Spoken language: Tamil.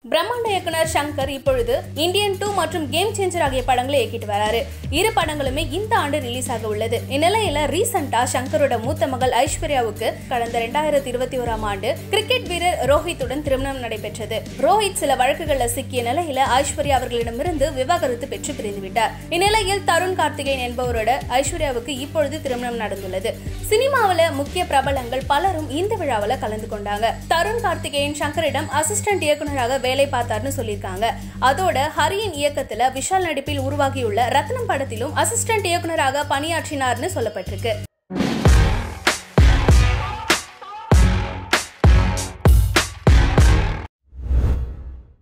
பிரம்மாண்ட இயக்குனர் சங்கர் இப்பொழுது இந்தியன் டூ மற்றும் கேம் சேஞ்சர் ஆகிய படங்களை இயக்கிட்டு வராரு இரு படங்களுமே இந்த ஆண்டு ரிலீஸ் ஆக உள்ளது இந்நிலையில ரீசெண்டா சங்கரோட மூத்த மகள் ஐஸ்வர்யாவுக்கு கடந்த ரெண்டாயிரத்தி இருபத்தி ஓராம் ஆண்டு கிரிக்கெட் வீரர் ரோஹித்துடன் திருமணம் நடைபெற்றது ரோஹித் சில வழக்குகள்ல சிக்கிய நிலையில ஐஸ்வர்யா அவர்களிடமிருந்து விவாகரத்து பெற்று பிரிந்து விட்டார் இந்நிலையில் தருண் கார்த்திகேயன் என்பவரோட ஐஸ்வர்யாவுக்கு இப்பொழுது திருமணம் நடந்துள்ளது சினிமாவுல முக்கிய பிரபலங்கள் பலரும் இந்த விழாவில் கலந்து கொண்டாங்க தருண் கார்த்திகேயன் சங்கரிடம் அசிஸ்டன்ட் இயக்குனராக வேலை பார்த்தார்னு சொல்லியிருக்காங்க அதோட ஹரியின் இயக்கத்துல விஷால் நடிப்பில் உருவாகியுள்ள ரத்னம் படத்திலும் அசிஸ்டன்ட் இயக்குனராக பணியாற்றினார்னு சொல்லப்பட்டிருக்கு